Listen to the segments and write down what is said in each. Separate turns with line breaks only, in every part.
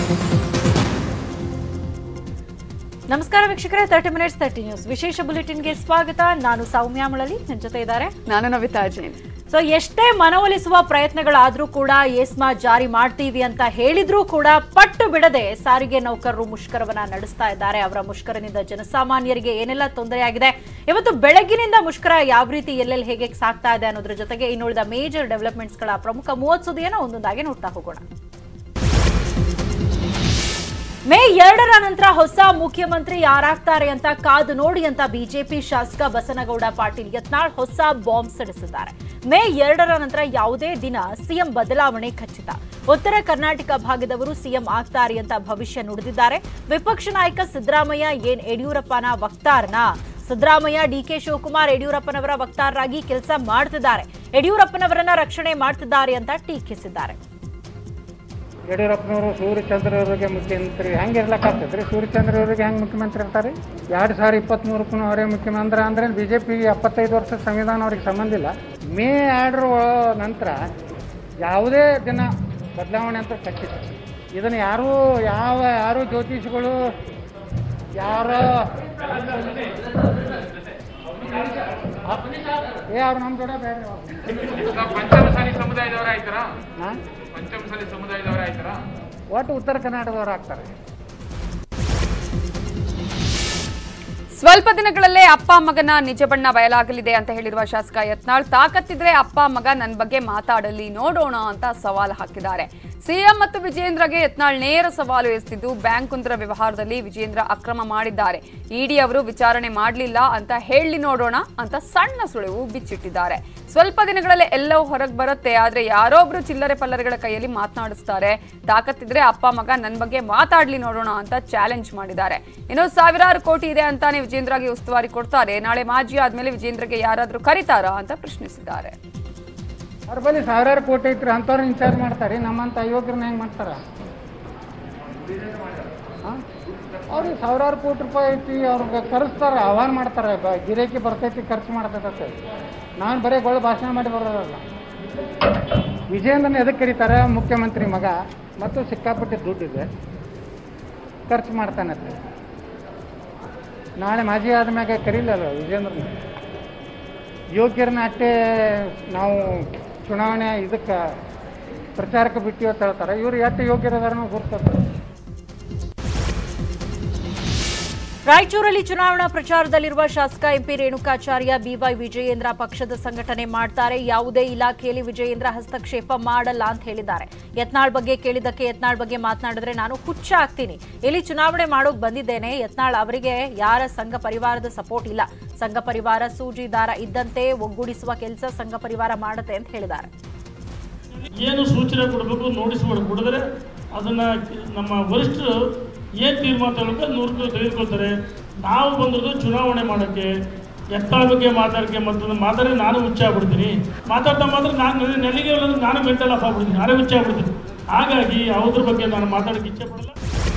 ನಮಸ್ಕಾರ ವೀಕ್ಷಕರೇ thirty minutes thirty news ವಿಶೇಷ ಬುಲೆಟಿನ್ಗೆ ಸ್ವಾಗತ ನಾನು ಸೌಮ್ಯ ಮುಳಲಿ ನನ್ನ ಜೊತೆ ಇದ್ದಾರೆ
ನಾನು ನವಿತಾ ಜೈನ್
ಸೊ ಎಷ್ಟೇ ಮನವೊಲಿಸುವ ಪ್ರಯತ್ನಗಳಾದ್ರೂ ಕೂಡ ಏಸ್ಮಾ ಜಾರಿ ಮಾಡ್ತೀವಿ ಅಂತ ಹೇಳಿದ್ರೂ ಕೂಡ ಪಟ್ಟು ಬಿಡದೆ ಸಾರಿಗೆ ನೌಕರರು ಮುಷ್ಕರವನ್ನ ನಡೆಸ್ತಾ ಇದ್ದಾರೆ ಅವರ ಮುಷ್ಕರದಿಂದ ಜನಸಾಮಾನ್ಯರಿಗೆ ಏನೆಲ್ಲ ತೊಂದರೆಯಾಗಿದೆ ಇವತ್ತು ಬೆಳಗ್ಗಿನಿಂದ ಮುಷ್ಕರ ಯಾವ ರೀತಿ ಎಲ್ಲೆಲ್ಲಿ ಹೇಗೆ ಸಾಗ್ತಾ ಇದೆ ಅನ್ನೋದ್ರ ಜೊತೆಗೆ ಇನ್ನುಳಿದ ಮೇಜರ್ ಡೆವಲಪ್ಮೆಂಟ್ಸ್ಗಳ ಪ್ರಮುಖ ಮೂವತ್ತು ಸುದ್ದಿಯನ್ನು ಒಂದೊಂದಾಗಿ ನೋಡ್ತಾ ಹೋಗೋಣ ಮೇ ಎರಡರ ನಂತರ ಹೊಸ ಮುಖ್ಯಮಂತ್ರಿ ಯಾರಾಗ್ತಾರೆ ಅಂತ ಕಾದು ನೋಡಿ ಅಂತ ಬಿಜೆಪಿ ಶಾಸಕ ಬಸನಗೌಡ ಪಾಟೀಲ್ ಯತ್ನಾಳ್ ಹೊಸ ಬಾಂಬ್ ಸಿಡಿಸಿದ್ದಾರೆ ಮೇ ಎರಡರ ನಂತರ ಯಾವುದೇ ದಿನ ಸಿಎಂ ಬದಲಾವಣೆ ಖಚಿತ ಉತ್ತರ ಕರ್ನಾಟಕ ಭಾಗದವರು ಸಿಎಂ ಆಗ್ತಾರೆ ಅಂತ ಭವಿಷ್ಯ ನುಡಿದಿದ್ದಾರೆ ವಿಪಕ್ಷ ನಾಯಕ ಸಿದ್ದರಾಮಯ್ಯ ಏನ್ ಯಡಿಯೂರಪ್ಪನ ವಕ್ತಾರನ ಸಿದ್ದರಾಮಯ್ಯ ಡಿಕೆ ಶಿವಕುಮಾರ್ ಯಡಿಯೂರಪ್ಪನವರ ವಕ್ತಾರರಾಗಿ ಕೆಲಸ ಮಾಡ್ತಿದ್ದಾರೆ ಯಡಿಯೂರಪ್ಪನವರನ್ನ ರಕ್ಷಣೆ ಮಾಡ್ತಿದ್ದಾರೆ ಅಂತ ಟೀಕಿಸಿದ್ದಾರೆ
ಯಡಿಯೂರಪ್ಪನವರು ಸೂರ್ಯಚಂದ್ರ ಅವರಿಗೆ ಮುಖ್ಯಮಂತ್ರಿ ಹೆಂಗೆ ಇರ್ಲಕ್ಕಾಗ್ತದೆ ರೀ ಸೂರ್ಯಚಂದ್ರ ಅವರಿಗೆ ಹೆಂಗೆ ಮುಖ್ಯಮಂತ್ರಿ ಇರ್ತಾರೆ ಎರಡು ಸಾವಿರ ಇಪ್ಪತ್ತ್ಮೂರಕ್ಕೂ ಅವರೇ ಮುಖ್ಯಮಂತ್ರಿ ಅಂದ್ರೆ ಬಿ ಜೆ ಪಿ ಎಪ್ಪತ್ತೈದು ವರ್ಷದ ಸಂವಿಧಾನ ಅವ್ರಿಗೆ ಸಂಬಂಧ ಇಲ್ಲ ಮೇ ಎರಡರ ನಂತರ ಯಾವುದೇ ದಿನ ಬದಲಾವಣೆ ಅಂತ ಖಚಿತ ಇದನ್ನು ಯಾರೂ ಯಾವ ಯಾರು ಜ್ಯೋತಿಷಿಗಳು ಯಾರೋ ಏ ಅವ್ರು ನಮ್ಮ ಜೋಡ ಬೇರೆ
ಪಂಚಮಸಾಲಿ ಸಮುದಾಯದವರ ಆಯ್ತಾರಾ
ಹಾಂ
ಪಂಚಮಸಾಲಿ ಸಮುದಾಯದವರ ಆಯ್ತಾರಾ
ಒಟ್ಟು ಉತ್ತರ ಕರ್ನಾಟಕದವ್ರು ಆಗ್ತಾರೆ
ಸ್ವಲ್ಪ ದಿನಗಳಲ್ಲೇ ಅಪ್ಪ ಮಗನ ನಿಜ ಬಣ್ಣ ಬಯಲಾಗಲಿದೆ ಅಂತ ಹೇಳಿರುವ ಶಾಸಕ ಯತ್ನಾಳ್ ತಾಕತ್ತಿದ್ರೆ ಅಪ್ಪ ಮಗ ನನ್ನ ಬಗ್ಗೆ ಮಾತಾಡಲಿ ನೋಡೋಣ ಅಂತ ಸವಾಲು ಹಾಕಿದ್ದಾರೆ ಸಿಎಂ ಮತ್ತು ವಿಜೇಂದ್ರಗೆ ಯತ್ನಾಳ್ ನೇರ ಸವಾಲು ಎಸೆದಿದ್ದು ಬ್ಯಾಂಕ್ ಕುಂದ್ರ ವ್ಯವಹಾರದಲ್ಲಿ ವಿಜೇಂದ್ರ ಅಕ್ರಮ ಮಾಡಿದ್ದಾರೆ ಇಡಿ ಅವರು ವಿಚಾರಣೆ ಮಾಡಲಿಲ್ಲ ಅಂತ ಹೇಳಿ ನೋಡೋಣ ಅಂತ ಸಣ್ಣ ಸುಳಿವು ಬಿಚ್ಚಿಟ್ಟಿದ್ದಾರೆ ಸ್ವಲ್ಪ ದಿನಗಳಲ್ಲೇ ಎಲ್ಲವೂ ಹೊರಗೆ ಬರುತ್ತೆ ಆದ್ರೆ ಯಾರೋ ಒಬ್ರು ಚಿಲ್ಲರೆ ಪಲ್ಲರೆಗಳ ಕೈಯಲ್ಲಿ ಮಾತನಾಡಿಸ್ತಾರೆ ತಾಕತ್ತಿದ್ರೆ ಅಪ್ಪ ಮಗ ನನ್ನ ಬಗ್ಗೆ ಮಾತಾಡ್ಲಿ ನೋಡೋಣ ಅಂತ ಚಾಲೆಂಜ್ ಮಾಡಿದ್ದಾರೆ ಇನ್ನು ಸಾವಿರಾರು ಕೋಟಿ ಇದೆ ಅಂತಾನೆ ವಿಜೇಂದ್ರಗೆ ಉಸ್ತುವಾರಿ ಕೊಡ್ತಾರೆ ನಾಳೆ ಮಾಜಿ ಆದ್ಮೇಲೆ ವಿಜೇಂದ್ರಗೆ ಯಾರಾದ್ರೂ ಕರೀತಾರಾ ಅಂತ ಪ್ರಶ್ನಿಸಿದ್ದಾರೆ
ಅವ್ರ ಬಳಿ ಸಾವಿರಾರು ಕೋಟಿ ಐತ್ರಿ ಅಂಥವ್ರು ಇನ್ಚಾರ್ಜ್ ಮಾಡ್ತಾರೆ ನಮ್ಮಂಥ ಅಯೋಗ್ಯರನ್ನ ಹೆಂಗೆ ಮಾಡ್ತಾರ ಹಾಂ ಅವ್ರಿಗೆ ಸಾವಿರಾರು ಕೋಟಿ ರೂಪಾಯಿ ಐತಿ ಅವ್ರಿಗೆ ಕರೆಸ್ತಾರೆ ಆಹ್ವಾನ ಮಾಡ್ತಾರೆ ಬ- ಗಿರಾಕಿ ಬರ್ತೈತಿ ಖರ್ಚು ಮಾಡ್ತೈತೆ ನಾನು ಬರೀ ಗೊಳ್ಳ ಭಾಷಣ ಮಾಡಿ ಬರೋದಲ್ಲ ವಿಜಯೇಂದ್ರನ ಎದಕ್ಕೆ ಕರೀತಾರೆ ಮುಖ್ಯಮಂತ್ರಿ ಮಗ ಮತ್ತು ಸಿಕ್ಕಾಪಟ್ಟೆ ದುಡ್ಡಿದೆ ಖರ್ಚು ಮಾಡ್ತಾನಂತೆ ನಾಳೆ ಮಾಜಿ ಆದ್ಮ್ಯಾಗ ಕರೀಲಲ್ಲ ವಿಜೇಂದ್ರನ ಯೋಗ್ಯರನ್ನ ಅಷ್ಟೇ ನಾವು ಚುನಾವಣೆ ಇದಕ್ಕೆ ಪ್ರಚಾರಕ್ಕೆ ಬಿಟ್ಟಿವಿ ಅಂತ ಹೇಳ್ತಾರೆ ಇವ್ರು ಎಷ್ಟು ಯೋಗ್ಯರದಾರ ಗುರ್ತದ
ರಾಯಚೂರಲ್ಲಿ ಚುನಾವಣಾ ಪ್ರಚಾರದಲ್ಲಿರುವ ಶಾಸಕ ಎಂಪಿ ರೇಣುಕಾಚಾರ್ಯ ಬಿವೈ ವಿಜಯೇಂದ್ರ ಪಕ್ಷದ ಸಂಘಟನೆ ಮಾಡ್ತಾರೆ ಯಾವುದೇ ಇಲಾಖೆಯಲ್ಲಿ ವಿಜಯೇಂದ್ರ ಹಸ್ತಕ್ಷೇಪ ಮಾಡಲ್ಲ ಅಂತ ಹೇಳಿದ್ದಾರೆ ಯತ್ನಾಳ್ ಬಗ್ಗೆ ಕೇಳಿದ್ದಕ್ಕೆ ಯತ್ನಾಳ್ ಬಗ್ಗೆ ಮಾತನಾಡಿದ್ರೆ ನಾನು ಹುಚ್ಚ ಆಗ್ತೀನಿ ಇಲ್ಲಿ ಚುನಾವಣೆ ಮಾಡೋಕ್ ಬಂದಿದ್ದೇನೆ ಯತ್ನಾಳ್ ಅವರಿಗೆ ಯಾರ ಸಂಘ ಪರಿವಾರದ ಸಪೋರ್ಟ್ ಇಲ್ಲ ಸಂಘ ಪರಿವಾರ ಸೂಜಿ ದಾರ ಇದ್ದಂತೆ ಒಗ್ಗೂಡಿಸುವ ಕೆಲಸ ಸಂಘ ಪರಿವಾರ ಮಾಡುತ್ತೆ ಅಂತ ಹೇಳಿದ್ದಾರೆ
ಏನು ಸೂಚನೆ ಕೊಡಬೇಕು ನೋಟಿಸ್ ಮಾಡಿ ಕೊಡಿದ್ರೆ ಅದನ್ನ ನಮ್ಮ ವರಿಷ್ಠರು ಏನು ತೀರ್ಮಾನ ತಗೊಳ್ಬೇಕು ನೂರು ತೆಗೆದುಕೊಳ್ತಾರೆ ನಾವು ಬಂದದ್ದು ಚುನಾವಣೆ ಮಾಡೋಕ್ಕೆ ಎತ್ತಾಳ ಬಗ್ಗೆ ಮಾತಾಡಕ್ಕೆ ಮತ್ತು ಮಾತಾಡಿ ನಾನು ಹುಚ್ಚ ಆಗ್ಬಿಡ್ತೀನಿ ಮಾತಾಡ್ತಾ ಮಾತ್ರ ನಾನು ನನಗೆ ನಾನು ಮೆಂಟಲ್ ಆಫ್ ಆಗ್ಬಿಡ್ತೀನಿ ನಾನೇ ಹುಚ್ಚ ಆಗ್ಬಿಡ್ತೀನಿ ಹಾಗಾಗಿ ಅವ್ರ ಬಗ್ಗೆ ನಾನು ಮಾತಾಡೋಕ್ಕೆ ಇಚ್ಛೆ ಪಡಲ್ಲ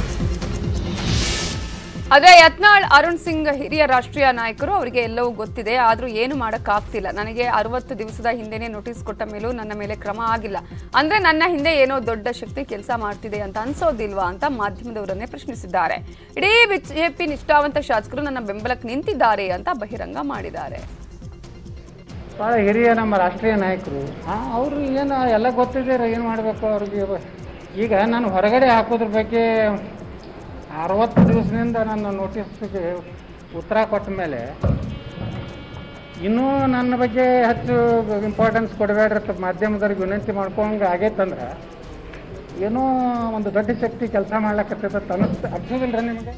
ಆದ್ರೆ ಯತ್ನಾಳ್ ಅರುಣ್ ಸಿಂಗ್ ಹಿರಿಯ ರಾಷ್ಟ್ರೀಯ ನಾಯಕರು ಅವರಿಗೆ ಎಲ್ಲವೂ ಗೊತ್ತಿದೆ ಆದ್ರೂ ಏನು ಮಾಡಕ್ಕಾಗ್ತಿಲ್ಲ ನನಗೆ ಅರವತ್ತು ದಿವಸದ ಹಿಂದೆನೆ ನೋಟಿಸ್ ಕೊಟ್ಟ ಮೇಲೂ ನನ್ನ ಮೇಲೆ ಕ್ರಮ ಆಗಿಲ್ಲ ಅಂದ್ರೆ ನನ್ನ ಹಿಂದೆ ಏನೋ ದೊಡ್ಡ ಶಕ್ತಿ ಕೆಲಸ ಮಾಡ್ತಿದೆ ಅಂತ ಅನ್ಸೋದಿಲ್ವಾ ಅಂತ ಮಾಧ್ಯಮದವರನ್ನೇ ಪ್ರಶ್ನಿಸಿದ್ದಾರೆ ಇಡೀ ಬಿಜೆಪಿ ನಿಷ್ಠಾವಂತ ಶಾಸಕರು ನನ್ನ ಬೆಂಬಲಕ್ಕೆ ನಿಂತಿದ್ದಾರೆ ಅಂತ ಬಹಿರಂಗ ಮಾಡಿದ್ದಾರೆ
ಭಾಳ ಹಿರಿಯ ನಮ್ಮ ರಾಷ್ಟ್ರೀಯ ನಾಯಕರು ಹಾಂ ಅವರು ಏನು ಎಲ್ಲ ಗೊತ್ತಿದೆ ಏನು ಮಾಡಬೇಕು ಅವ್ರಿಗೆ ಈಗ ನಾನು ಹೊರಗಡೆ ಹಾಕೋದ್ರ ಬಗ್ಗೆ ಅರವತ್ತು ದಿವಸದಿಂದ ನನ್ನ ನೋಟಿಸ್ಗೆ ಉತ್ತರ ಕೊಟ್ಟ ಮೇಲೆ ಇನ್ನೂ ನನ್ನ ಬಗ್ಗೆ ಹೆಚ್ಚು ಇಂಪಾರ್ಟೆನ್ಸ್ ಕೊಡಬೇಡ್ರಿ ಅಂತ ಮಾಧ್ಯಮದವ್ರಿಗೆ ವಿನಂತಿ ಮಾಡ್ಕೊಂಡಂಗೆ ಆಗೈತಂದ್ರೆ ಏನೋ ಒಂದು ದೊಡ್ಡ ಶಕ್ತಿ ಕೆಲಸ ಮಾಡ್ಲಕತ್ತೈತೆ ಅನ್ನಿಸ್ತು ಅನ್ಸೋದಿಲ್ಲ ನಿಮಗೆ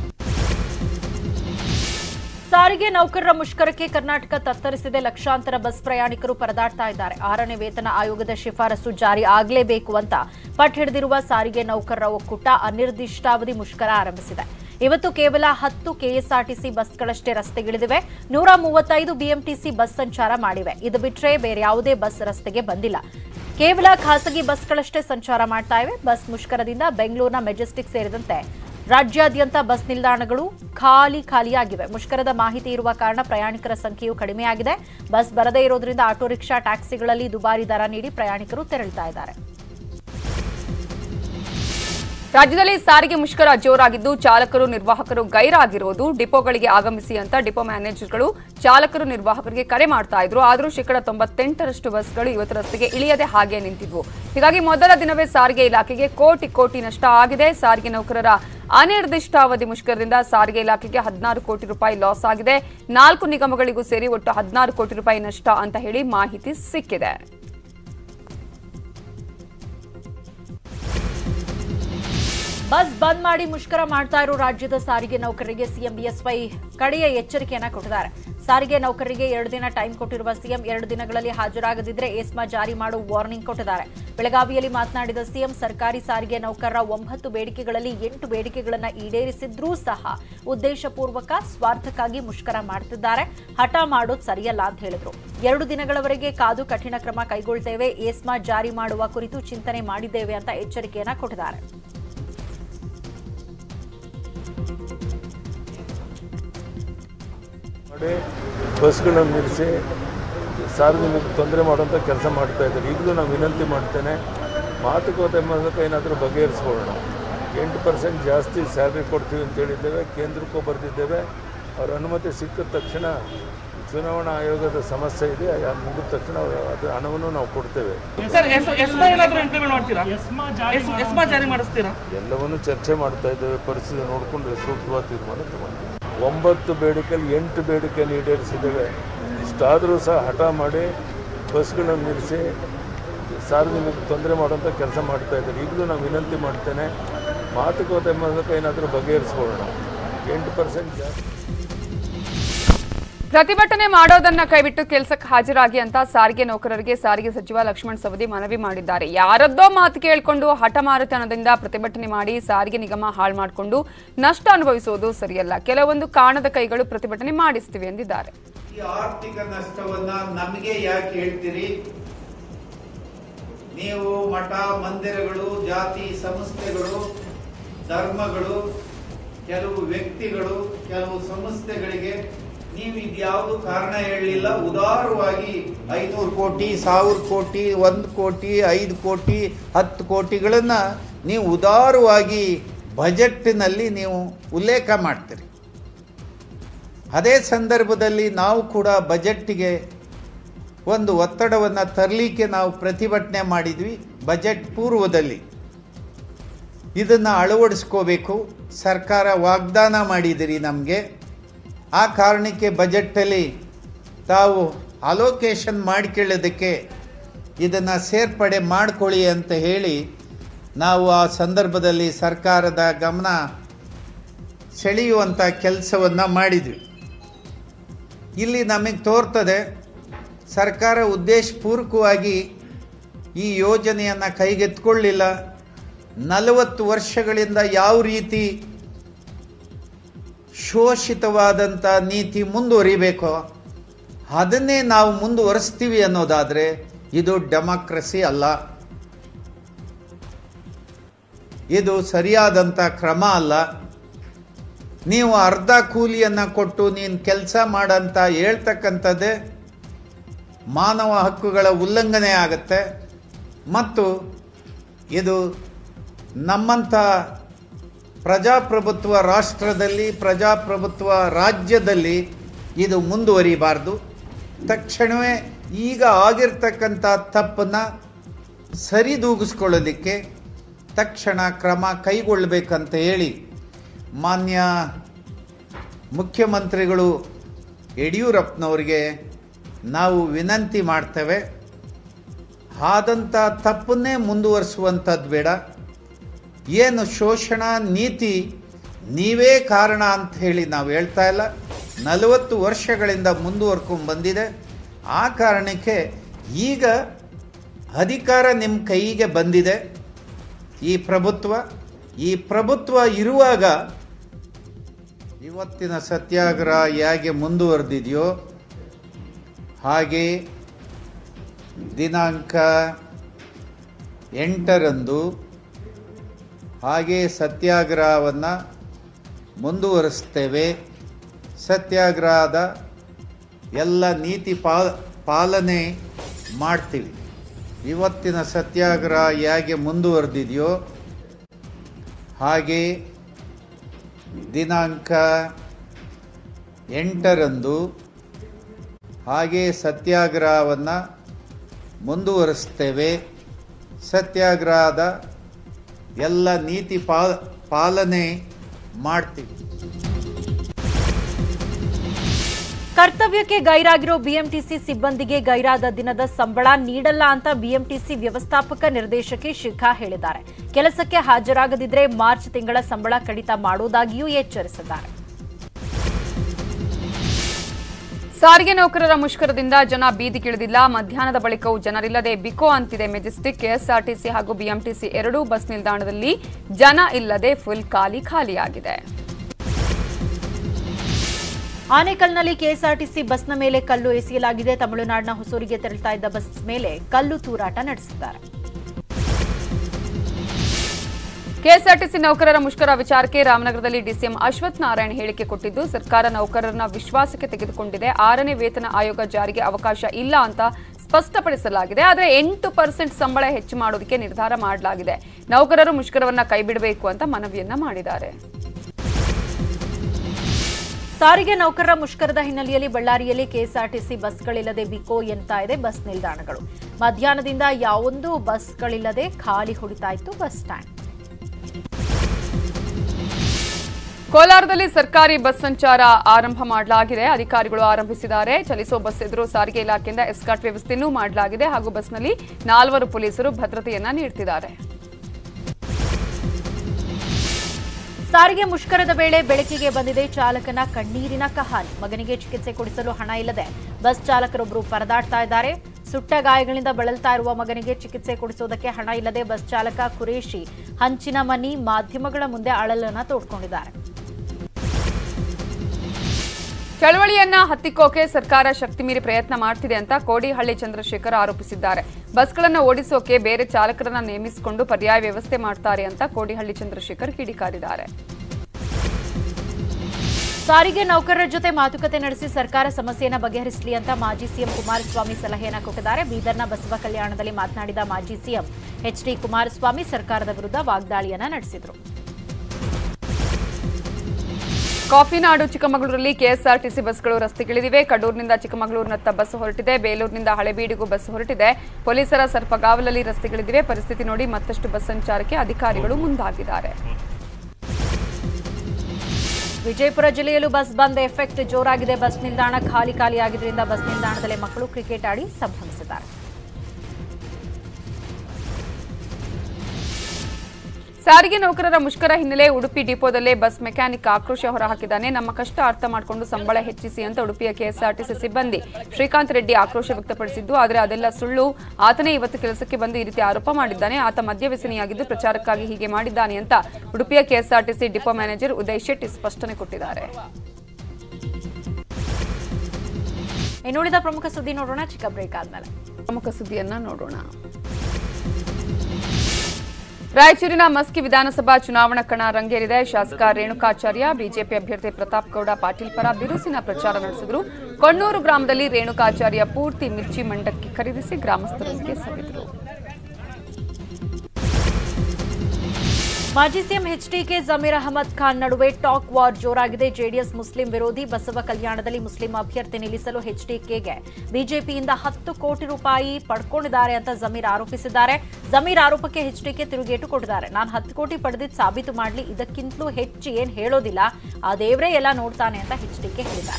ಸಾರಿಗೆ ನೌಕರರ ಮುಷ್ಕರಕ್ಕೆ ಕರ್ನಾಟಕ ತತ್ತರಿಸಿದೆ ಲಕ್ಷಾಂತರ ಬಸ್ ಪ್ರಯಾಣಿಕರು ಪರದಾಡ್ತಾ ಇದ್ದಾರೆ ಆರನೇ ವೇತನ ಆಯೋಗದ ಶಿಫಾರಸು ಜಾರಿ ಆಗಲೇಬೇಕು ಅಂತ ಪಟ್ಟು ಹಿಡಿದಿರುವ ಸಾರಿಗೆ ನೌಕರರ ಒಕ್ಕೂಟ ಅನಿರ್ದಿಷ್ಟಾವಧಿ ಮುಷ್ಕರ ಆರಂಭಿಸಿದೆ ಇವತ್ತು ಕೇವಲ ಹತ್ತು ಕೆಎಸ್ಆರ್ಟಿಸಿ ಬಸ್ಗಳಷ್ಟೇ ರಸ್ತೆಗಿಳಿದಿವೆ ನೂರ ಮೂವತ್ತೈದು ಬಿಎಂಟಿಸಿ ಬಸ್ ಸಂಚಾರ ಮಾಡಿವೆ ಇದು ಬಿಟ್ರೆ ಬೇರೆ ಯಾವುದೇ ಬಸ್ ರಸ್ತೆಗೆ ಬಂದಿಲ್ಲ ಕೇವಲ ಖಾಸಗಿ ಬಸ್ಗಳಷ್ಟೇ ಸಂಚಾರ ಮಾಡ್ತಾ ಇವೆ ಬಸ್ ಮುಷ್ಕರದಿಂದ ಬೆಂಗಳೂರಿನ ಮೆಜೆಸ್ಟಿಕ್ ಸೇರಿದಂತೆ ರಾಜ್ಯಾದ್ಯಂತ ಬಸ್ ನಿಲ್ದಾಣಗಳು ಖಾಲಿ ಖಾಲಿಯಾಗಿವೆ ಮುಷ್ಕರದ ಮಾಹಿತಿ ಇರುವ ಕಾರಣ ಪ್ರಯಾಣಿಕರ ಸಂಖ್ಯೆಯು ಕಡಿಮೆಯಾಗಿದೆ ಬಸ್ ಬರದೇ ಇರೋದ್ರಿಂದ ಆಟೋ ರಿಕ್ಷಾ ಟ್ಯಾಕ್ಸಿಗಳಲ್ಲಿ ದುಬಾರಿ ದರ ನೀಡಿ ಪ್ರಯಾಣಿಕರು ತೆರಳುತ್ತಾ ಇದ್ದಾರೆ
ರಾಜ್ಯದಲ್ಲಿ ಸಾರಿಗೆ ಮುಷ್ಕರ ಜೋರಾಗಿದ್ದು ಚಾಲಕರು ನಿರ್ವಾಹಕರು ಗೈರಾಗಿರೋದು ಡಿಪೋಗಳಿಗೆ ಆಗಮಿಸಿ ಅಂತ ಡಿಪೋ ಮ್ಯಾನೇಜರ್ಗಳು ಚಾಲಕರು ನಿರ್ವಾಹಕರಿಗೆ ಕರೆ ಮಾಡ್ತಾ ಇದ್ರು ಆದರೂ ಶೇಕಡ ತೊಂಬತ್ತೆಂಟರಷ್ಟು ಬಸ್ಗಳು ಇವತ್ತು ರಸ್ತೆಗೆ ಇಳಿಯದೆ ಹಾಗೆ ನಿಂತಿದ್ವು ಹೀಗಾಗಿ ಮೊದಲ ದಿನವೇ ಸಾರಿಗೆ ಇಲಾಖೆಗೆ ಕೋಟಿ ಕೋಟಿ ನಷ್ಟ ಆಗಿದೆ ಸಾರಿಗೆ ನೌಕರರ ಅನಿರ್ದಿಷ್ಟಾವಧಿ ಮುಷ್ಕರದಿಂದ ಸಾರಿಗೆ ಇಲಾಖೆಗೆ ಹದಿನಾರು ಕೋಟಿ ರೂಪಾಯಿ ಲಾಸ್ ಆಗಿದೆ ನಾಲ್ಕು ನಿಗಮಗಳಿಗೂ ಸೇರಿ ಒಟ್ಟು ಹದಿನಾರು ಕೋಟಿ ರೂಪಾಯಿ ನಷ್ಟ ಅಂತ ಹೇಳಿ ಮಾಹಿತಿ ಸಿಕ್ಕಿದೆ
ಬಸ್ ಬಂದ್ ಮಾಡಿ ಮುಷ್ಕರ ಮಾಡ್ತಾ ಇರೋ ರಾಜ್ಯದ ಸಾರಿಗೆ ನೌಕರರಿಗೆ ಸಿಎಂ ಬಿಎಸ್ವೈ ಕಡೆಯ ಎಚ್ಚರಿಕೆಯನ್ನ ಕೊಟ್ಟಿದ್ದಾರೆ ಸಾರಿಗೆ ನೌಕರರಿಗೆ ಎರಡು ದಿನ ಟೈಮ್ ಕೊಟ್ಟಿರುವ ಸಿಎಂ ಎರಡು ದಿನಗಳಲ್ಲಿ ಹಾಜರಾಗದಿದ್ರೆ ಏಸ್ಮಾ ಜಾರಿ ಮಾಡೋ ವಾರ್ನಿಂಗ್ ಕೊಟ್ಟಿದ್ದಾರೆ ಬೆಳಗಾವಿಯಲ್ಲಿ ಮಾತನಾಡಿದ ಸಿಎಂ ಸರ್ಕಾರಿ ಸಾರಿಗೆ ನೌಕರರ ಒಂಬತ್ತು ಬೇಡಿಕೆಗಳಲ್ಲಿ ಎಂಟು ಬೇಡಿಕೆಗಳನ್ನ ಈಡೇರಿಸಿದ್ರೂ ಸಹ ಉದ್ದೇಶಪೂರ್ವಕ ಸ್ವಾರ್ಥಕ್ಕಾಗಿ ಮುಷ್ಕರ ಮಾಡ್ತಿದ್ದಾರೆ ಹಠ ಮಾಡೋದು ಸರಿಯಲ್ಲ ಅಂತ ಹೇಳಿದ್ರು ಎರಡು ದಿನಗಳವರೆಗೆ ಕಾದು ಕಠಿಣ ಕ್ರಮ ಕೈಗೊಳ್ತೇವೆ ಏಸ್ಮಾ ಜಾರಿ ಮಾಡುವ ಕುರಿತು ಚಿಂತನೆ ಮಾಡಿದ್ದೇವೆ ಅಂತ ಎಚ್ಚರಿಕೆಯನ್ನ ಕೊಟ್ಟಿದ್ದಾರೆ
ಮಾಡಿ ಬಸ್ಗಳನ್ನು ನಿಲ್ಲಿಸಿ ಸಾರ್ವಜನಿಕ ತೊಂದರೆ ಮಾಡುವಂಥ ಕೆಲಸ ಮಾಡ್ತಾ ಇದ್ದಾರೆ ಈಗಲೂ ನಾನು ವಿನಂತಿ ಮಾಡ್ತೇನೆ ಮಾತುಕತೆ ಮೂಲಕ ಏನಾದರೂ ಬಗೆಹರಿಸ್ಕೊಳ್ಳೋಣ ಎಂಟು ಪರ್ಸೆಂಟ್ ಜಾಸ್ತಿ ಸ್ಯಾಲ್ರಿ ಕೊಡ್ತೀವಿ ಅಂತ ಹೇಳಿದ್ದೇವೆ ಕೇಂದ್ರಕ್ಕೂ ಬರೆದಿದ್ದೇವೆ ಅವ್ರ ಅನುಮತಿ ಸಿಕ್ಕಿದ ತಕ್ಷಣ ಚುನಾವಣಾ ಆಯೋಗದ ಸಮಸ್ಯೆ ಇದೆ ಅದು ಮುಗಿದ ತಕ್ಷಣ ಅದು ಹಣವನ್ನು ನಾವು ಕೊಡ್ತೇವೆ
ಸರ್ ಎಸ್ ಎಸ್ಮಾ ಏನಾದರೂ ಇಂಪ್ಲಿಮೆಂಟ್ ಮಾಡ್ತೀರಾ
ಎಸ್ಮಾ ಜಾರಿ
ಎಸ್- ಎಸ್ಮಾ ಜಾರಿ ಮಾಡಿಸ್ತೀರಾ
ಎಲ್ಲವನ್ನೂ ಚರ್ಚೆ ಮಾಡ್ತಾ ಇದ್ದೇವೆ ಪರಿಸ್ಥಿತಿ ನೋಡಿಕೊಂಡು ಸೂಕ್ತವಾದ ತೀರ್ಮಾನ ತಗೊಂಡಿದ್ದೇವೆ ಒಂಬತ್ತು ಬೇಡಿಕೆಯಲ್ಲಿ ಎಂಟು ಬೇಡಿಕೆಯನ್ನು ಈಡೇರಿಸಿದ್ದೇವೆ ಇಷ್ಟಾದರೂ ಸಹ ಹಠ ಮಾಡಿ ಬಸ್ಗಳನ್ನು ನಿಲ್ಲಿಸಿ ಸಾರ್ವಜನಿಕ ತೊಂದರೆ ಮಾಡುವಂಥ ಕೆಲಸ ಮಾಡ್ತಾ ಇದ್ದಾರೆ ಈಗಲೂ ನಾನು ವಿನಂತಿ ಮಾಡ್ತೇನೆ ಮಾತುಕತೆ ಮೂಲಕ ಏನಾದರೂ ಬಗೆಹರಿಸ್ಕೊಳ್ಳೋಣ ಎಂಟು ಪರ್ಸೆಂಟ್ ಜಾಸ್ತಿ
ಪ್ರತಿಭಟನೆ ಮಾಡೋದನ್ನ ಕೈಬಿಟ್ಟು ಕೆಲಸಕ್ಕೆ ಹಾಜರಾಗಿ ಅಂತ ಸಾರಿಗೆ ನೌಕರರಿಗೆ ಸಾರಿಗೆ ಸಚಿವ ಲಕ್ಷ್ಮಣ್ ಸವದಿ ಮನವಿ ಮಾಡಿದ್ದಾರೆ ಯಾರದ್ದೋ ಮಾತು ಕೇಳಿಕೊಂಡು ಹಠಮಾರಿತನದಿಂದ ಪ್ರತಿಭಟನೆ ಮಾಡಿ ಸಾರಿಗೆ ನಿಗಮ ಹಾಳು ಮಾಡಿಕೊಂಡು ನಷ್ಟ ಅನುಭವಿಸುವುದು ಸರಿಯಲ್ಲ ಕೆಲವೊಂದು ಕಾಣದ ಕೈಗಳು ಪ್ರತಿಭಟನೆ ಮಾಡಿಸ್ತಿವೆ ಎಂದಿದ್ದಾರೆ
ಈ ಆರ್ಥಿಕ ನಷ್ಟವನ್ನ ನಮಗೆ ಯಾಕೆ ಹೇಳ್ತೀರಿ ನೀವು ಮಠ ಮಂದಿರಗಳು ಜಾತಿ ಸಂಸ್ಥೆಗಳು ಧರ್ಮಗಳು ಕೆಲವು ವ್ಯಕ್ತಿಗಳು ಕೆಲವು ಸಂಸ್ಥೆಗಳಿಗೆ ನೀವು ಇದ್ಯಾವುದು ಕಾರಣ ಹೇಳಲಿಲ್ಲ ಉದಾರವಾಗಿ ಐನೂರು ಕೋಟಿ ಸಾವಿರ ಕೋಟಿ ಒಂದು ಕೋಟಿ ಐದು ಕೋಟಿ ಹತ್ತು ಕೋಟಿಗಳನ್ನ ನೀವು ಉದಾರವಾಗಿ ಬಜೆಟ್ನಲ್ಲಿ ನೀವು ಉಲ್ಲೇಖ ಮಾಡ್ತೀರಿ ಅದೇ ಸಂದರ್ಭದಲ್ಲಿ ನಾವು ಕೂಡ ಬಜೆಟ್ಗೆ ಒಂದು ಒತ್ತಡವನ್ನು ತರಲಿಕ್ಕೆ ನಾವು ಪ್ರತಿಭಟನೆ ಮಾಡಿದ್ವಿ ಬಜೆಟ್ ಪೂರ್ವದಲ್ಲಿ ಇದನ್ನು ಅಳವಡಿಸ್ಕೋಬೇಕು ಸರ್ಕಾರ ವಾಗ್ದಾನ ಮಾಡಿದಿರಿ ನಮಗೆ ಆ ಕಾರಣಕ್ಕೆ ಬಜೆಟ್ಟಲ್ಲಿ ತಾವು ಅಲೋಕೇಶನ್ ಮಾಡಿಕೊಳ್ಳೋದಕ್ಕೆ ಇದನ್ನು ಸೇರ್ಪಡೆ ಮಾಡಿಕೊಳ್ಳಿ ಅಂತ ಹೇಳಿ ನಾವು ಆ ಸಂದರ್ಭದಲ್ಲಿ ಸರ್ಕಾರದ ಗಮನ ಸೆಳೆಯುವಂಥ ಕೆಲಸವನ್ನು ಮಾಡಿದ್ವಿ ಇಲ್ಲಿ ನಮಗೆ ತೋರ್ತದೆ ಸರ್ಕಾರ ಉದ್ದೇಶಪೂರ್ವಕವಾಗಿ ಈ ಯೋಜನೆಯನ್ನು ಕೈಗೆತ್ಕೊಳ್ಳಿಲ್ಲ ನಲವತ್ತು ವರ್ಷಗಳಿಂದ ಯಾವ ರೀತಿ ಶೋಷಿತವಾದಂಥ ನೀತಿ ಮುಂದುವರಿಬೇಕೋ ಅದನ್ನೇ ನಾವು ಮುಂದುವರಿಸ್ತೀವಿ ಅನ್ನೋದಾದರೆ ಇದು ಡೆಮಾಕ್ರಸಿ ಅಲ್ಲ ಇದು ಸರಿಯಾದಂಥ ಕ್ರಮ ಅಲ್ಲ ನೀವು ಅರ್ಧ ಕೂಲಿಯನ್ನು ಕೊಟ್ಟು ನೀನು ಕೆಲಸ ಮಾಡಂತ ಹೇಳ್ತಕ್ಕಂಥದ್ದೇ ಮಾನವ ಹಕ್ಕುಗಳ ಉಲ್ಲಂಘನೆ ಆಗುತ್ತೆ ಮತ್ತು ಇದು ನಮ್ಮಂಥ ಪ್ರಜಾಪ್ರಭುತ್ವ ರಾಷ್ಟ್ರದಲ್ಲಿ ಪ್ರಜಾಪ್ರಭುತ್ವ ರಾಜ್ಯದಲ್ಲಿ ಇದು ಮುಂದುವರಿಬಾರ್ದು ತಕ್ಷಣವೇ ಈಗ ಆಗಿರ್ತಕ್ಕಂಥ ತಪ್ಪನ್ನು ಸರಿದೂಗಿಸ್ಕೊಳ್ಳೋದಕ್ಕೆ ತಕ್ಷಣ ಕ್ರಮ ಕೈಗೊಳ್ಳಬೇಕಂತ ಹೇಳಿ ಮಾನ್ಯ ಮುಖ್ಯಮಂತ್ರಿಗಳು ಯಡಿಯೂರಪ್ಪನವರಿಗೆ ನಾವು ವಿನಂತಿ ಮಾಡ್ತೇವೆ ಆದಂಥ ತಪ್ಪನ್ನೇ ಮುಂದುವರಿಸುವಂಥದ್ದು ಬೇಡ ಏನು ಶೋಷಣಾ ನೀತಿ ನೀವೇ ಕಾರಣ ಅಂತ ಹೇಳಿ ನಾವು ಹೇಳ್ತಾ ಇಲ್ಲ ನಲವತ್ತು ವರ್ಷಗಳಿಂದ ಮುಂದುವರ್ಕೊಂಡು ಬಂದಿದೆ ಆ ಕಾರಣಕ್ಕೆ ಈಗ ಅಧಿಕಾರ ನಿಮ್ಮ ಕೈಗೆ ಬಂದಿದೆ ಈ ಪ್ರಭುತ್ವ ಈ ಪ್ರಭುತ್ವ ಇರುವಾಗ ಇವತ್ತಿನ ಸತ್ಯಾಗ್ರಹ ಹೇಗೆ ಮುಂದುವರೆದಿದೆಯೋ ಹಾಗೆ ದಿನಾಂಕ ಎಂಟರಂದು ಹಾಗೆ ಸತ್ಯಾಗ್ರಹವನ್ನು ಮುಂದುವರಿಸ್ತೇವೆ ಸತ್ಯಾಗ್ರಹದ ಎಲ್ಲ ನೀತಿ ಪಾ ಪಾಲನೆ ಮಾಡ್ತೀವಿ ಇವತ್ತಿನ ಸತ್ಯಾಗ್ರಹ ಹೇಗೆ ಮುಂದುವರೆದಿದೆಯೋ ಹಾಗೆ ದಿನಾಂಕ ಎಂಟರಂದು ಹಾಗೆ ಸತ್ಯಾಗ್ರಹವನ್ನು ಮುಂದುವರಿಸ್ತೇವೆ ಸತ್ಯಾಗ್ರಹದ ಎಲ್ಲ ನೀತಿ ಪಾ ಪಾಲನೆ ಮಾಡ್ತೀವಿ
ಕರ್ತವ್ಯಕ್ಕೆ ಗೈರಾಗಿರೋ ಬಿಎಂಟಿಸಿ ಸಿಬ್ಬಂದಿಗೆ ಗೈರಾದ ದಿನದ ಸಂಬಳ ನೀಡಲ್ಲ ಅಂತ ಬಿಎಂಟಿಸಿ ವ್ಯವಸ್ಥಾಪಕ ನಿರ್ದೇಶಕಿ ಶಿಖಾ ಹೇಳಿದ್ದಾರೆ ಕೆಲಸಕ್ಕೆ ಹಾಜರಾಗದಿದ್ರೆ ಮಾರ್ಚ್ ತಿಂಗಳ ಸಂಬಳ ಕಡಿತ ಮಾಡುವುದಾಗಿಯೂ ಎಚ್ಚರಿಸಿದ್ದಾರೆ
ಸಾರಿಗೆ ನೌಕರರ ಮುಷ್ಕರದಿಂದ ಜನ ಬೀದಿಗಿಳಿದಿಲ್ಲ ಮಧ್ಯಾಹ್ನದ ಬಳಿಕವೂ ಜನರಿಲ್ಲದೆ ಬಿಕೋ ಅಂತಿದೆ ಮೆಜೆಸ್ಟಿಕ್ ಕೆಎಸ್ಆರ್ಟಿಸಿ ಹಾಗೂ ಬಿಎಂಟಿಸಿ ಎರಡೂ ಬಸ್ ನಿಲ್ದಾಣದಲ್ಲಿ ಜನ ಇಲ್ಲದೆ ಫುಲ್ ಖಾಲಿ ಖಾಲಿಯಾಗಿದೆ
ಆನೇಕಲ್ನಲ್ಲಿ ಕೆಎಸ್ಆರ್ಟಿಸಿ ಬಸ್ನ ಮೇಲೆ ಕಲ್ಲು ಎಸೆಯಲಾಗಿದೆ ತಮಿಳುನಾಡಿನ ಹೊಸೂರಿಗೆ ತೆರಳುತ್ತಾ ಇದ್ದ ಬಸ್ ಮೇಲೆ ಕಲ್ಲು ತೂರಾಟ ನಡೆಸಿದ್ದಾರೆ
ಕೆಎಸ್ಆರ್ಟಿಸಿ ನೌಕರರ ಮುಷ್ಕರ ವಿಚಾರಕ್ಕೆ ರಾಮನಗರದಲ್ಲಿ ಡಿಸಿಎಂ ಅಶ್ವಥ್ ನಾರಾಯಣ್ ಹೇಳಿಕೆ ಕೊಟ್ಟಿದ್ದು ಸರ್ಕಾರ ನೌಕರರನ್ನ ವಿಶ್ವಾಸಕ್ಕೆ ತೆಗೆದುಕೊಂಡಿದೆ ಆರನೇ ವೇತನ ಆಯೋಗ ಜಾರಿಗೆ ಅವಕಾಶ ಇಲ್ಲ ಅಂತ ಸ್ಪಷ್ಟಪಡಿಸಲಾಗಿದೆ ಆದರೆ ಎಂಟು ಪರ್ಸೆಂಟ್ ಸಂಬಳ ಹೆಚ್ಚು ಮಾಡೋದಕ್ಕೆ ನಿರ್ಧಾರ ಮಾಡಲಾಗಿದೆ ನೌಕರರು ಮುಷ್ಕರವನ್ನ ಕೈಬಿಡಬೇಕು ಅಂತ ಮನವಿಯನ್ನ ಮಾಡಿದ್ದಾರೆ
ಸಾರಿಗೆ ನೌಕರರ ಮುಷ್ಕರದ ಹಿನ್ನೆಲೆಯಲ್ಲಿ ಬಳ್ಳಾರಿಯಲ್ಲಿ ಕೆಎಸ್ಆರ್ಟಿಸಿ ಬಸ್ಗಳಿಲ್ಲದೆ ಬಿಕೋ ಎನ್ತಾ ಇದೆ ಬಸ್ ನಿಲ್ದಾಣಗಳು ಮಧ್ಯಾಹ್ನದಿಂದ ಯಾವೊಂದು ಬಸ್ಗಳಿಲ್ಲದೆ ಖಾಲಿ ಹೊಡಿತಾ ಇತ್ತು ಬಸ್ ಸ್ಟ್ಯಾಂಡ್
ಕೋಲಾರದಲ್ಲಿ ಸರ್ಕಾರಿ ಬಸ್ ಸಂಚಾರ ಆರಂಭ ಮಾಡಲಾಗಿದೆ ಅಧಿಕಾರಿಗಳು ಆರಂಭಿಸಿದ್ದಾರೆ ಚಲಿಸೋ ಬಸ್ ಎದುರು ಸಾರಿಗೆ ಇಲಾಖೆಯಿಂದ ಎಸ್ಕಾಟ್ ವ್ಯವಸ್ಥೆಯನ್ನೂ ಮಾಡಲಾಗಿದೆ ಹಾಗೂ ಬಸ್ನಲ್ಲಿ ನಾಲ್ವರು ಪೊಲೀಸರು ಭದ್ರತೆಯನ್ನ ನೀಡುತ್ತಿದ್ದಾರೆ
ಸಾರಿಗೆ ಮುಷ್ಕರದ ವೇಳೆ ಬೆಳಕಿಗೆ ಬಂದಿದೆ ಚಾಲಕನ ಕಣ್ಣೀರಿನ ಕಹಾನಿ ಮಗನಿಗೆ ಚಿಕಿತ್ಸೆ ಕೊಡಿಸಲು ಹಣ ಇಲ್ಲದೆ ಬಸ್ ಚಾಲಕರೊಬ್ಬರು ಪರದಾಡ್ತಾ ಇದ್ದಾರೆ ಸುಟ್ಟ ಗಾಯಗಳಿಂದ ಬಳಲ್ತಾ ಇರುವ ಮಗನಿಗೆ ಚಿಕಿತ್ಸೆ ಕೊಡಿಸೋದಕ್ಕೆ ಹಣ ಇಲ್ಲದೆ ಬಸ್ ಚಾಲಕ ಕುರೇಶಿ ಹಂಚಿನ ಮನಿ ಮಾಧ್ಯಮಗಳ ಮುಂದೆ ಅಳಲನ್ನ ತೋಡ್ಕೊಂಡಿದ್ದಾರೆ
ಚಳವಳಿಯನ್ನ ಹತ್ತಿಕ್ಕೋಕೆ ಸರ್ಕಾರ ಶಕ್ತಿ ಮೀರಿ ಪ್ರಯತ್ನ ಮಾಡ್ತಿದೆ ಅಂತ ಕೋಡಿಹಳ್ಳಿ ಚಂದ್ರಶೇಖರ್ ಆರೋಪಿಸಿದ್ದಾರೆ ಬಸ್ಗಳನ್ನು ಓಡಿಸೋಕೆ ಬೇರೆ ಚಾಲಕರನ್ನ ನೇಮಿಸಿಕೊಂಡು ಪರ್ಯಾಯ ವ್ಯವಸ್ಥೆ ಮಾಡ್ತಾರೆ ಅಂತ ಕೋಡಿಹಳ್ಳಿ ಚಂದ್ರಶೇಖರ್ ಕಿಡಿಕಾರಿದ್ದಾರೆ
ಸಾರಿಗೆ ನೌಕರರ ಜೊತೆ ಮಾತುಕತೆ ನಡೆಸಿ ಸರ್ಕಾರ ಸಮಸ್ಯೆಯನ್ನು ಬಗೆಹರಿಸಲಿ ಅಂತ ಮಾಜಿ ಸಿಎಂ ಕುಮಾರಸ್ವಾಮಿ ಸಲಹೆಯನ್ನ ಕೊಟ್ಟಿದ್ದಾರೆ ಬೀದರ್ನ ಬಸವ ಕಲ್ಯಾಣದಲ್ಲಿ ಮಾತನಾಡಿದ ಮಾಜಿ ಸಿಎಂ ಎಚ್ ಡಿ ಕುಮಾರಸ್ವಾಮಿ ಸರ್ಕಾರದ ವಿರುದ್ಧ ವಾಗ್ದಾಳಿಯನ್ನ ನಡೆಸಿದರು
ಕಾಫಿನಾಡು ಚಿಕ್ಕಮಗಳೂರಲ್ಲಿ ಕೆಎಸ್ಆರ್ಟಿಸಿ ಬಸ್ಗಳು ರಸ್ತೆಗಿಳಿದಿವೆ ಕಡೂರಿನಿಂದ ಚಿಕ್ಕಮಗಳೂರಿನತ್ತ ಬಸ್ ಹೊರಟಿದೆ ಬೇಲೂರಿನಿಂದ ಹಳೆಬೀಡಿಗೂ ಬಸ್ ಹೊರಟಿದೆ ಪೊಲೀಸರ ಸರ್ಪಗಾವಲಲ್ಲಿ ರಸ್ತೆಗಿಳಿದಿವೆ ಪರಿಸ್ಥಿತಿ ನೋಡಿ ಮತ್ತಷ್ಟು ಬಸ್ ಸಂಚಾರಕ್ಕೆ ಅಧಿಕಾರಿಗಳು ಮುಂದಾಗಿದ್ದಾರೆ
ವಿಜಯಪುರ ಜಿಲ್ಲೆಯಲ್ಲೂ ಬಸ್ ಬಂದ್ ಎಫೆಕ್ಟ್ ಜೋರಾಗಿದೆ ಬಸ್ ನಿಲ್ದಾಣ ಖಾಲಿ ಖಾಲಿಯಾಗಿದ್ದರಿಂದ ಬಸ್ ನಿಲ್ದಾಣದಲ್ಲಿ ಮಕ್ಕಳು ಕ್ರಿಕೆಟ್ ಆಡಿ ಸಂಭ್ರಮಿಸಿದ್ದಾರೆ
ಸಾರಿಗೆ ನೌಕರರ ಮುಷ್ಕರ ಹಿನ್ನೆಲೆ ಉಡುಪಿ ಡಿಪೋದಲ್ಲೇ ಬಸ್ ಮೆಕ್ಯಾನಿಕ್ ಆಕ್ರೋಶ ಹೊರಹಾಕಿದ್ದಾನೆ ನಮ್ಮ ಕಷ್ಟ ಅರ್ಥ ಮಾಡಿಕೊಂಡು ಸಂಬಳ ಹೆಚ್ಚಿಸಿ ಅಂತ ಉಡುಪಿಯ ಕೆಎಸ್ಆರ್ಟಿಸಿ ಸಿಬ್ಬಂದಿ ಶ್ರೀಕಾಂತ್ ರೆಡ್ಡಿ ಆಕ್ರೋಶ ವ್ಯಕ್ತಪಡಿಸಿದ್ದು ಆದರೆ ಅದೆಲ್ಲ ಸುಳ್ಳು ಆತನೇ ಇವತ್ತು ಕೆಲಸಕ್ಕೆ ಬಂದು ಈ ರೀತಿ ಆರೋಪ ಮಾಡಿದ್ದಾನೆ ಆತ ಮದ್ಯವ್ಯಸನಿಯಾಗಿದ್ದು ಪ್ರಚಾರಕ್ಕಾಗಿ ಹೀಗೆ ಮಾಡಿದ್ದಾನೆ ಅಂತ ಉಡುಪಿಯ KSRTC depot manager Uday Shetty ಸ್ಪಷ್ಟನೆ ಕೊಟ್ಟಿದ್ದಾರೆ
ಇನ್ನುಳಿದ ಪ್ರಮುಖ ಸುದ್ದಿ ನೋಡೋಣ ಚಿಕ್ಕ ಬ್ರೇಕ್ ಆದ್ಮೇಲೆ
ಪ್ರಮುಖ ಸುದ್ದಿಯನ್ನ ನೋಡೋಣ ರಾಯಚೂರಿನ ಮಸ್ಕಿ ವಿಧಾನಸಭಾ ಚುನಾವಣಾ ಕಣ ರಂಗೇರಿದೆ ಶಾಸಕ ರೇಣುಕಾಚಾರ್ಯ ಬಿಜೆಪಿ ಅಭ್ಯರ್ಥಿ ಪ್ರತಾಪ್ ಗೌಡ ಪಾಟೀಲ್ ಪರ ಬಿರುಸಿನ ಪ್ರಚಾರ ನಡೆಸಿದರು ಕೊಣ್ಣೂರು ಗ್ರಾಮದಲ್ಲಿ ರೇಣುಕಾಚಾರ್ಯ ಪೂರ್ತಿ ಮಿರ್ಚಿ ಮಂಡಕ್ಕಿ ಖರೀದಿಸಿ ಗ್ರಾಮಸ್ಥರೊಂದಿಗೆ ಸವಿದರು
ಮಾಜಿ ಸಿಎಂ ಎಚ್ಡಿಕೆ ಜಮೀರ್ ಅಹಮದ್ ಖಾನ್ ನಡುವೆ ಟಾಕ್ ವಾರ್ ಜೋರಾಗಿದೆ ಜೆಡಿಎಸ್ ಮುಸ್ಲಿಂ ವಿರೋಧಿ ಬಸವ ಕಲ್ಯಾಣದಲ್ಲಿ ಮುಸ್ಲಿಂ ಅಭ್ಯರ್ಥಿ ನಿಲ್ಲಿಸಲು ಎಚ್ಡಿಕೆಗೆ ಬಿಜೆಪಿಯಿಂದ ಹತ್ತು ಕೋಟಿ ರೂಪಾಯಿ ಪಡ್ಕೊಂಡಿದ್ದಾರೆ ಅಂತ ಜಮೀರ್ ಆರೋಪಿಸಿದ್ದಾರೆ ಜಮೀರ್ ಆರೋಪಕ್ಕೆ ಎಚ್ಡಿಕೆ ತಿರುಗೇಟು ಕೊಟ್ಟಿದ್ದಾರೆ ನಾನು ಹತ್ತು ಕೋಟಿ ಪಡೆದಿದ್ದು ಸಾಬೀತು ಮಾಡಲಿ ಇದಕ್ಕಿಂತಲೂ ಹೆಚ್ಚು ಏನ್ ಹೇಳೋದಿಲ್ಲ ಆ ದೇವರೇ ಎಲ್ಲ ನೋಡ್ತಾನೆ ಅಂತ ಎಚ್ಡಿಕೆ ಹೇಳಿದ್ದಾರೆ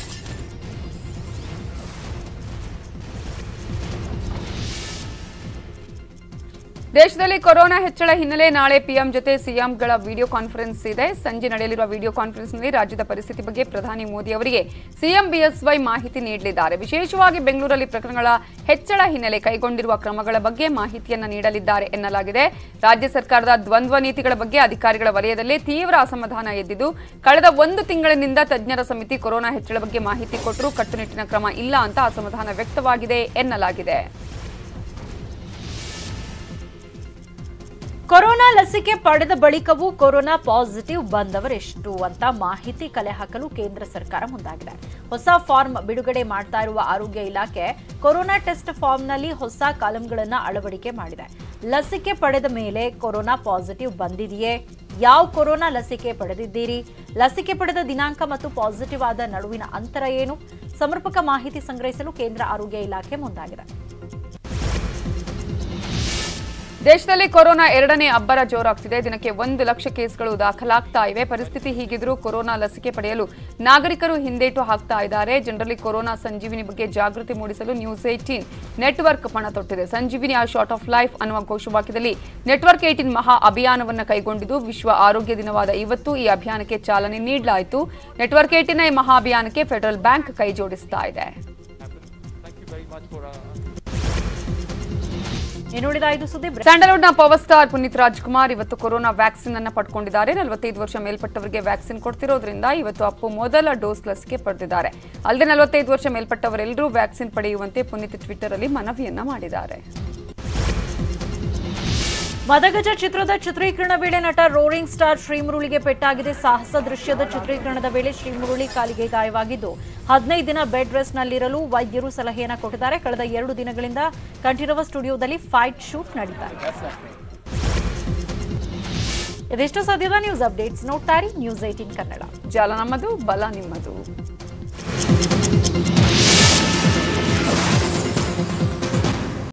ದೇಶದಲ್ಲಿ ಕೊರೋನಾ ಹೆಚ್ಚಳ ಹಿನ್ನೆಲೆ ನಾಳೆ ಪಿಎಂ ಜೊತೆ ಸಿಎಂಗಳ ವಿಡಿಯೋ ಕಾನ್ಫರೆನ್ಸ್ ಇದೆ ಸಂಜೆ ನಡೆಯಲಿರುವ ವಿಡಿಯೋ ಕಾನ್ಫರೆನ್ಸ್ನಲ್ಲಿ ರಾಜ್ಯದ ಪರಿಸ್ಥಿತಿ ಬಗ್ಗೆ ಪ್ರಧಾನಿ ಮೋದಿ ಅವರಿಗೆ ಸಿಎಂ ಬಿಎಸ್ವೈ ಮಾಹಿತಿ ನೀಡಲಿದ್ದಾರೆ ವಿಶೇಷವಾಗಿ ಬೆಂಗಳೂರಲ್ಲಿ ಪ್ರಕರಣಗಳ ಹೆಚ್ಚಳ ಹಿನ್ನೆಲೆ ಕೈಗೊಂಡಿರುವ ಕ್ರಮಗಳ ಬಗ್ಗೆ ಮಾಹಿತಿಯನ್ನ ನೀಡಲಿದ್ದಾರೆ ಎನ್ನಲಾಗಿದೆ ರಾಜ್ಯ ಸರ್ಕಾರದ ದ್ವಂದ್ವ ನೀತಿಗಳ ಬಗ್ಗೆ ಅಧಿಕಾರಿಗಳ ವಲಯದಲ್ಲಿ ತೀವ್ರ ಅಸಮಾಧಾನ ಎದ್ದಿದ್ದು ಕಳೆದ ಒಂದು ತಿಂಗಳಿನಿಂದ ತಜ್ಞರ ಸಮಿತಿ ಕೊರೋನಾ ಹೆಚ್ಚಳ ಬಗ್ಗೆ ಮಾಹಿತಿ ಕೊಟ್ಟರೂ ಕಟ್ಟುನಿಟ್ಟಿನ ಕ್ರಮ ಇಲ್ಲ ಅಂತ ಅಸಮಾಧಾನ ವ್ಯಕ್ತವಾಗಿದೆ ಎನ್ನಲಾಗಿದೆ
ಕೊರೋನಾ ಲಸಿಕೆ ಪಡೆದ ಬಳಿಕವೂ ಕೊರೋನಾ ಪಾಸಿಟಿವ್ ಬಂದವರೆಷ್ಟು ಅಂತ ಮಾಹಿತಿ ಕಲೆ ಹಾಕಲು ಕೇಂದ್ರ ಸರ್ಕಾರ ಮುಂದಾಗಿದೆ ಹೊಸ ಫಾರ್ಮ್ ಬಿಡುಗಡೆ ಮಾಡ್ತಾ ಇರುವ ಆರೋಗ್ಯ ಇಲಾಖೆ ಕೊರೋನಾ ಟೆಸ್ಟ್ ಫಾರ್ಮ್ನಲ್ಲಿ ಹೊಸ ಕಾಲಂಗಳನ್ನು ಅಳವಡಿಕೆ ಮಾಡಿದೆ ಲಸಿಕೆ ಪಡೆದ ಮೇಲೆ ಕೊರೋನಾ ಪಾಸಿಟಿವ್ ಬಂದಿದೆಯೇ ಯಾವ ಕೊರೋನಾ ಲಸಿಕೆ ಪಡೆದಿದ್ದೀರಿ ಲಸಿಕೆ ಪಡೆದ ದಿನಾಂಕ ಮತ್ತು ಪಾಸಿಟಿವ್ ಆದ ನಡುವಿನ ಅಂತರ ಏನು ಸಮರ್ಪಕ ಮಾಹಿತಿ ಸಂಗ್ರಹಿಸಲು ಕೇಂದ್ರ ಆರೋಗ್ಯ ಇಲಾಖೆ ಮುಂದಾಗಿದೆ
ದೇಶದಲ್ಲಿ ಕೊರೋನಾ ಎರಡನೇ ಅಬ್ಬರ ಜೋರಾಗ್ತಿದೆ ದಿನಕ್ಕೆ ಒಂದು ಲಕ್ಷ ಕೇಸ್ಗಳು ದಾಖಲಾಗ್ತಾ ಇವೆ ಪರಿಸ್ಥಿತಿ ಹೀಗಿದ್ರೂ ಕೊರೋನಾ ಲಸಿಕೆ ಪಡೆಯಲು ನಾಗರಿಕರು ಹಿಂದೇಟು ಹಾಕ್ತಾ ಇದ್ದಾರೆ ಜನರಲ್ಲಿ ಕೊರೋನಾ ಸಂಜೀವಿನಿ ಬಗ್ಗೆ ಜಾಗೃತಿ ಮೂಡಿಸಲು ನ್ಯೂಸ್ ಏಟೀನ್ ನೆಟ್ವರ್ಕ್ ಪಣ ತೊಟ್ಟಿದೆ ಸಂಜೀವಿನಿ ಆ ಶಾರ್ಟ್ ಆಫ್ ಲೈಫ್ ಅನ್ನುವ ಘೋಷವಾಕ್ಯದಲ್ಲಿ ನೆಟ್ವರ್ಕ್ ಏಟೀನ್ ಮಹಾ ಅಭಿಯಾನವನ್ನು ಕೈಗೊಂಡಿದ್ದು ವಿಶ್ವ ಆರೋಗ್ಯ ದಿನವಾದ ಇವತ್ತು ಈ ಅಭಿಯಾನಕ್ಕೆ ಚಾಲನೆ ನೀಡಲಾಯಿತು ನೆಟ್ವರ್ಕ್ ಏಟಿನ ಈ ಮಹಾ ಅಭಿಯಾನಕ್ಕೆ ಫೆಡರಲ್ ಬ್ಯಾಂಕ್ ಕೈ ಜೋಡಿಸ್ತಾ ಇದೆ
ಇನ್ನುಳಿದ ಐದು ಸುದ್ದಿ ಬ್ರೇಕ್.
ಸ್ಯಾಂಡಲ್ವುಡ್ನ ಪವರ್ ಸ್ಟಾರ್ ಪುನೀತ್ ರಾಜ್ಕುಮಾರ್ ಇವತ್ತು ಕೊರೋನಾ ವ್ಯಾಕ್ಸಿನ್ ಅನ್ನ ಪಡ್ಕೊಂಡಿದ್ದಾರೆ ನಲವತ್ತೈದು ವರ್ಷ ಮೇಲ್ಪಟ್ಟವರಿಗೆ ವ್ಯಾಕ್ಸಿನ್ ಕೊಡ್ತಿರೋದ್ರಿಂದ ಇವತ್ತು ಅಪ್ಪು ಮೊದಲ ಡೋಸ್ ಲಸಿಕೆ ಪಡೆದಿದ್ದಾರೆ ಅಲ್ಲದೆ ನಲವತ್ತೈದು ವರ್ಷ ಮೇಲ್ಪಟ್ಟವರೆಲ್ಲರೂ ವ್ಯಾಕ್ಸಿನ್ ಪಡೆಯುವಂತೆ ಪುನೀತ್ ಟ್ವಿಟರ್ ಅಲ್ಲಿ ಮನವಿಯನ್ನ ಮಾಡಿದ್ದಾರೆ
ಮದಗಜ ಚಿತ್ರದ ಚಿತ್ರೀಕರಣ ವೇಳೆ ನಟ ರೋರಿಂಗ್ ಸ್ಟಾರ್ ಶ್ರೀಮುರುಳಿಗೆ ಪೆಟ್ಟಾಗಿದೆ ಸಾಹಸ ದೃಶ್ಯದ ಚಿತ್ರೀಕರಣದ ವೇಳೆ ಶ್ರೀಮುರುಳಿ ಕಾಲಿಗೆ ಗಾಯವಾಗಿದ್ದು ಹದಿನೈದು ದಿನ ಬೆಡ್ ರೆಸ್ಟ್ನಲ್ಲಿರಲು ವೈದ್ಯರು ಸಲಹೆಯನ್ನ ಕೊಟ್ಟಿದ್ದಾರೆ ಕಳೆದ ಎರಡು ದಿನಗಳಿಂದ ಕಂಠೀರವ ಸ್ಟುಡಿಯೋದಲ್ಲಿ ಫೈಟ್ ಶೂಟ್ ನಡೀತಾ ಇದೆ ಇದಿಷ್ಟು ಸದ್ಯದ ನ್ಯೂಸ್ ಅಪ್ಡೇಟ್ಸ್ ನೋಡ್ತಾ ಇರಿ ನ್ಯೂಸ್ ಏಟೀನ್ ಕನ್ನಡ
ಜಾಲ ನಮ್ಮದು ಬಲ ನಿಮ್ಮದು